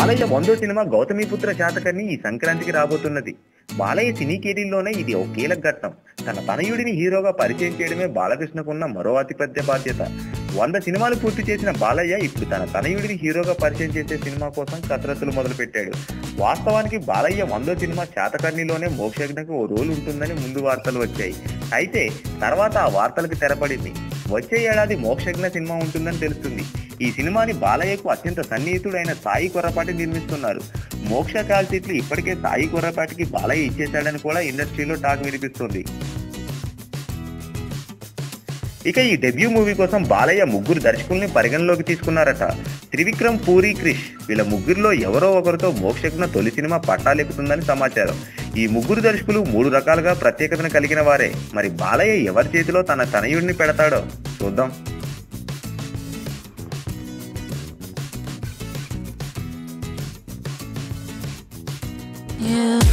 బాలయ్య వందో సినిమా గౌతమిపుత్ర శాతకర్ణి ఈ సంక్రాంతికి రాబోతున్నది బాలయ్య సినీ కెరీర్లోనే ఇది ఒక కీలక ఘట్టం తన తనయుడిని హీరోగా పరిచయం చేయడమే బాలకృష్ణకున్న మరో అతిపెద్ద బాధ్యత వంద సినిమాలు పూర్తి చేసిన బాలయ్య ఇప్పుడు తన తనయుడిని హీరోగా పరిచయం చేసే సినిమా కోసం కసరత్తులు మొదలుపెట్టాడు వాస్తవానికి బాలయ్య వందో సినిమా శాతకర్ణిలోనే మోక్షజ్ఞకు ఓ రోల్ ఉంటుందని ముందు వార్తలు వచ్చాయి అయితే తర్వాత ఆ వార్తలకు తెరపడింది వచ్చే ఏడాది మోక్షజ్ఞ సినిమా ఉంటుందని తెలుస్తుంది ఈ సినిమాని బాలయ్యకు అత్యంత సన్నిహితుడైన సాయి కొర్రపాటి నిర్మిస్తున్నారు మోక్ష కాల్ సీట్లు ఇప్పటికే సాయి కొర్రపాటికి బాలయ్య ఇచ్చేశాడని కూడా ఇండస్ట్రీలో టాక్ వినిపిస్తుంది ఇక ఈ డెబ్యూ మూవీ కోసం బాలయ్య ముగ్గురు దర్శకుల్ని పరిగణలోకి తీసుకున్నారట త్రివిక్రమ్ పూరి క్రిష్ వీళ్ళ ముగ్గురులో ఎవరో ఒకరితో మోక్షజ్ఞ తొలి సినిమా పట్టాలెక్కుతుందని సమాచారం ఈ ముగ్గురు దర్శకులు మూడు రకాలుగా ప్రత్యేకతను కలిగిన వారే మరి బాలయ్య ఎవరి చేతిలో తన తనయుడిని పెడతాడో చూద్దాం Yeah.